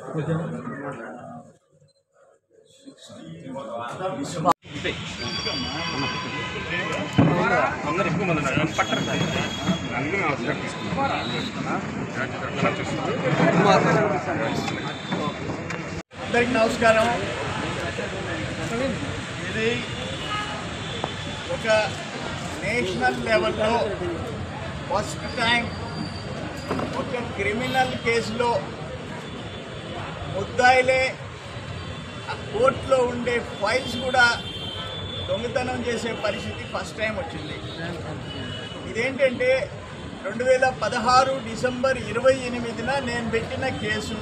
అందరికి నమస్కారం ఇది ఒక నేషనల్ లెవెల్లో ఫస్ట్ టైం ఒక క్రిమినల్ కేసులో ముద్దాయిలే ఆ కోర్టులో ఉండే ఫైల్స్ కూడా దొంగతనం చేసే పరిస్థితి ఫస్ట్ టైం వచ్చింది ఇదేంటంటే రెండు వేల పదహారు డిసెంబర్ ఇరవై ఎనిమిదిన నేను పెట్టిన కేసు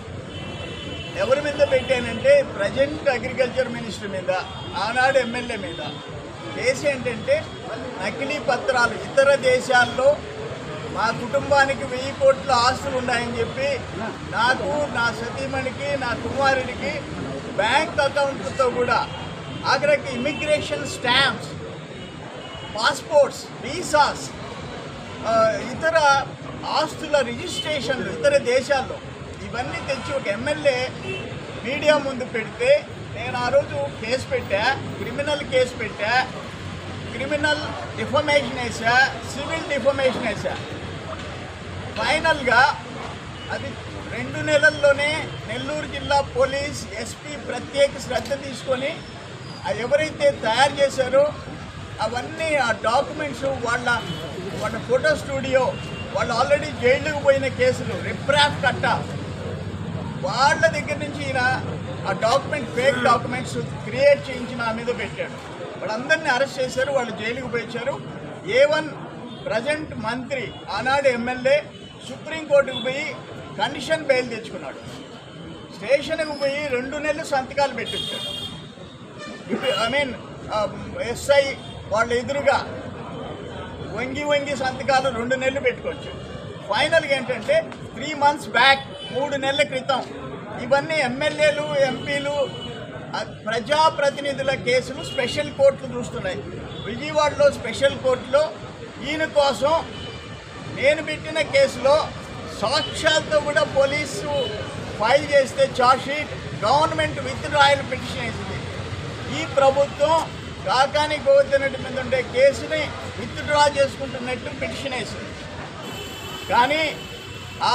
ఎవరి మీద పెట్టానంటే ప్రజెంట్ అగ్రికల్చర్ మినిస్టర్ మీద ఆనాడు ఎమ్మెల్యే మీద కేసు ఏంటంటే నకిలీ పత్రాలు ఇతర దేశాల్లో మా కుటుంబానికి వెయ్యి కోట్ల ఆస్తులు ఉన్నాయని చెప్పి నాకు నా సతీమణికి నా కుమారుడికి బ్యాంక్ అకౌంట్లతో కూడా ఆఖరికి ఇమిగ్రేషన్ స్టాంప్స్ పాస్పోర్ట్స్ వీసాస్ ఆ, ఇతర ఆస్తుల రిజిస్ట్రేషన్లు ఇతర దేశాల్లో ఇవన్నీ తెచ్చి ఒక ఎమ్మెల్యే మీడియా ముందు పెడితే నేను ఆ రోజు కేసు పెట్టా క్రిమినల్ కేసు పెట్టా క్రిమినల్ డిఫమేషన్ వేసా సివిల్ డిఫమేషన్ వేసా ఫైనల్గా అది రెండు నెలల్లోనే నెల్లూరు జిల్లా పోలీస్ ఎస్పీ ప్రత్యేక శ్రద్ధ తీసుకొని ఆ ఎవరైతే తయారు చేశారో అవన్నీ ఆ డాక్యుమెంట్స్ వాళ్ళ వాళ్ళ ఫోటో స్టూడియో వాళ్ళు ఆల్రెడీ జైలుకు పోయిన కేసులు రిప్రాఫ్ కట్ట వాళ్ళ దగ్గర నుంచి ఈయన ఆ డాక్యుమెంట్ ఫేక్ డాక్యుమెంట్స్ క్రియేట్ చేయించి నా మీద పెట్టాడు వాళ్ళందరినీ అరెస్ట్ చేశారు వాళ్ళు జైలుకు పోయించారు ఏ వన్ ప్రజెంట్ మంత్రి ఆనాడు ఎమ్మెల్యే సుప్రీంకోర్టుకు పోయి కండిషన్ బెయిల్ తెచ్చుకున్నాడు స్టేషన్కు పోయి రెండు నెలలు సంతకాలు పెట్టించాడు ఇప్పుడు ఐ మీన్ ఎస్ఐ వాళ్ళ ఎదురుగా వంగి వంగి సంతకాలు రెండు నెలలు పెట్టుకోవచ్చు ఫైనల్గా ఏంటంటే త్రీ మంత్స్ బ్యాక్ మూడు నెలల క్రితం ఇవన్నీ ఎమ్మెల్యేలు ఎంపీలు ఆ, ప్రజాప్రతినిధుల కేసులు స్పెషల్ కోర్టులు చూస్తున్నాయి విజయవాడలో స్పెషల్ కోర్టులో ఈయన కోసం నేను పెట్టిన కేసులో సాక్ష్యాలతో కూడా పోలీసు ఫైల్ చేస్తే chargesheet government withdrawal petition వేసింది ఈ ప్రభుత్వం కాకాని గోవర్ధనరెడ్డి మీద ఉండే కేసుని విత్ డ్రా చేసుకుంటున్నట్టు పిటిషన్ వేసింది కానీ ఆ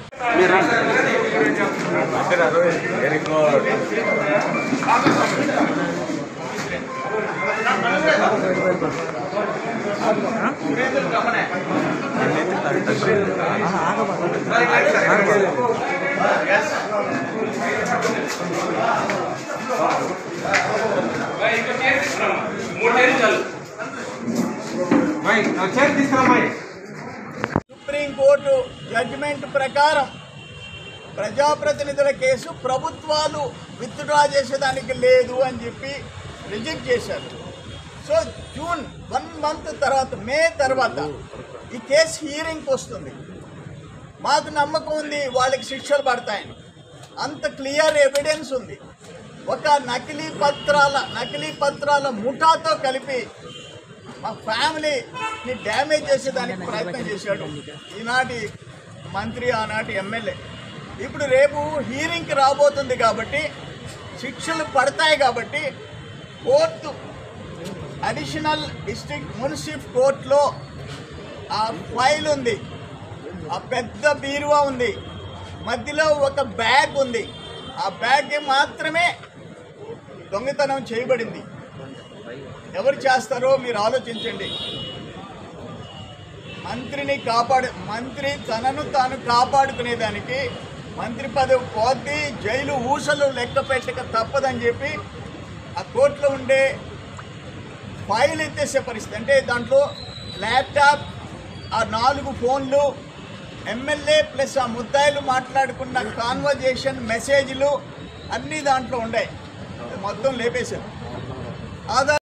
సుప్రీంకోర్టు జడ్జిమెంట్ ప్రకారం ప్రజాప్రతినిధుల కేసు ప్రభుత్వాలు విత్డ్రా చేసేదానికి లేదు అని చెప్పి రిజెక్ట్ చేశారు సో జూన్ వన్ మంత్ తర్వాత మే తర్వాత ఈ కేసు హీరింగ్కి వస్తుంది మాకు నమ్మకం ఉంది వాళ్ళకి శిక్షలు పడతాయని అంత క్లియర్ ఎవిడెన్స్ ఉంది ఒక నకిలీ పత్రాల నకిలీ పత్రాల ముఠాతో కలిపి మా ఫ్యామిలీని డ్యామేజ్ చేసేదానికి ప్రయత్నం చేశాడు ఈనాటి మంత్రి ఆనాటి ఎమ్మెల్యే ఇప్పుడు రేపు హీరింగ్కి రాబోతుంది కాబట్టి శిక్షలు పడతాయి కాబట్టి కోర్టు అడిషనల్ డిస్ట్రిక్ట్ మున్సిఫ్ కోర్టులో ఆ ఫైల్ ఉంది ఆ పెద్ద బీరువా ఉంది మధ్యలో ఒక బ్యాగ్ ఉంది ఆ బ్యాగ్ మాత్రమే దొంగతనం చేయబడింది ఎవరు చేస్తారో మీరు ఆలోచించండి మంత్రిని కాపాడు మంత్రి తనను తాను కాపాడుకునేదానికి మంత్రి పదవి పోద్ది జైలు ఊసలు లెక్క పెట్టక తప్పదని చెప్పి ఆ కోర్టులో ఉండే ఫైల్ ఎత్తేసే పరిస్థితి అంటే దాంట్లో ల్యాప్టాప్ ఆ నాలుగు ఫోన్లు ఎమ్మెల్యే ప్లస్ ఆ ముద్దాయిలు మాట్లాడుకున్న కాన్వర్జేషన్ మెసేజ్లు అన్నీ దాంట్లో ఉన్నాయి మొత్తం లేపేశారు ఆధార్